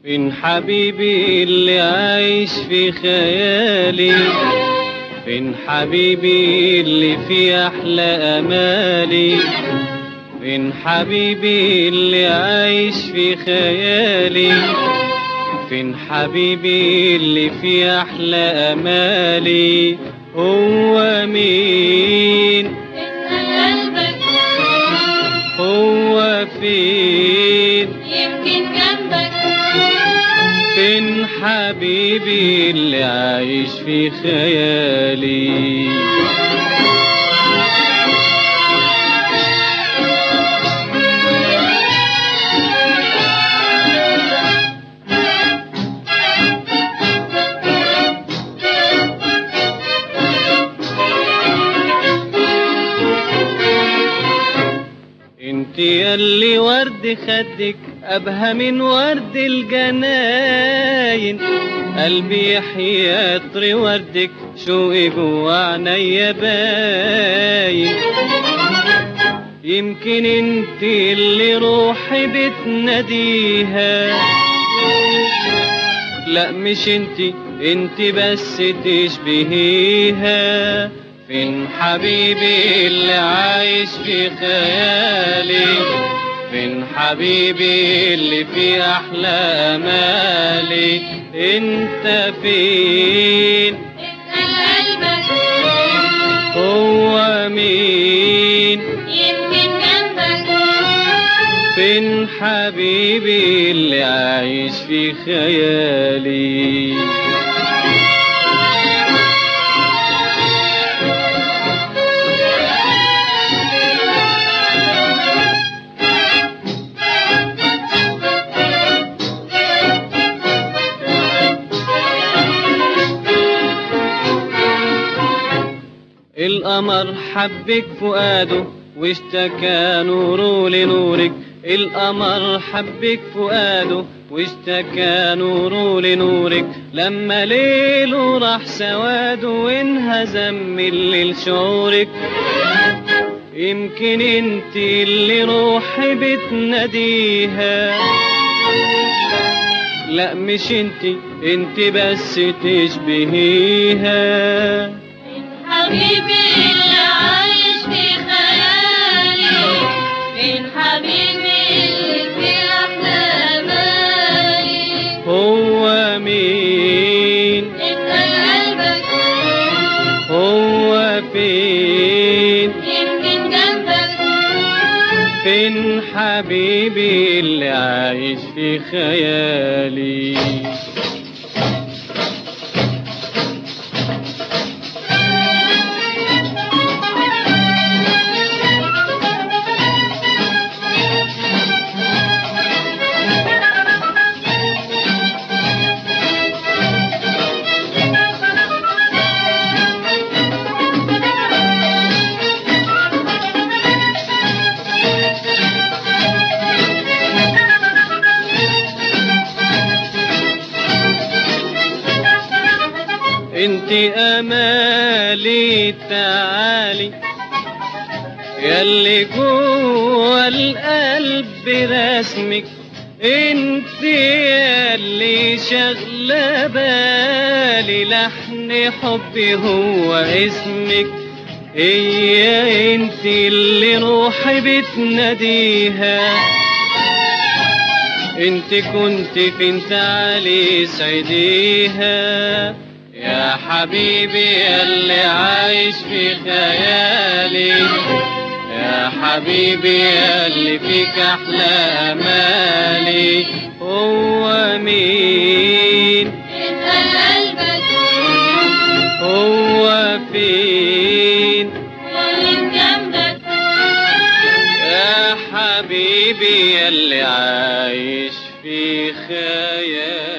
فين حبيبي اللي عايش في خيالي فين حبيبي اللي في احلى امالي فين حبيبي اللي عايش في خيالي فين حبيبي اللي في احلى امالي هو مين اسأل قلبك هو فين يمكن جنبك فين حبيبي اللي عايش في خيالي انت ياللي ورد خدك ابهى من ورد الجناين قلبي يحيي عطر وردك شوقي جوا عينيا باين يمكن انت اللي روحي بتناديها لا مش انت انت بس تشبهيها فين حبيبي اللي عايش في خيالي فين حبيبي اللي في احلى امالي انت فين اسأل قلبك هو مين يمكن جنبك فين حبيبي اللي عايش في خيالي القمر حبك فؤاده واشتكى نوره لنورك القمر حبك فؤاده واشتكى نوره لنورك لما ليله راح سواده وانهزم من الليل شعورك يمكن انت اللي روحي بتناديها لا مش انت انت بس تشبهيها حبيبي اللي عايش في خيالي فين حبيبي اللي في أحلى أمالي هو مين اسأل قلبك هو فين يمكن جنبك فين حبيبي اللي عايش في خيالي انت امالي تعالي ياللي جوا القلب رسمك انت ياللي شغله بالي لحن حبي هو اسمك هي انت اللي روحي بتناديها انت كنت فين تعالي سعديها يا حبيبي اللي عايش في خيالي يا حبيبي اللي فيك احلى امالي هو مين اسأل قلبك هو فين وين جنبك يا حبيبي اللي عايش في خيالي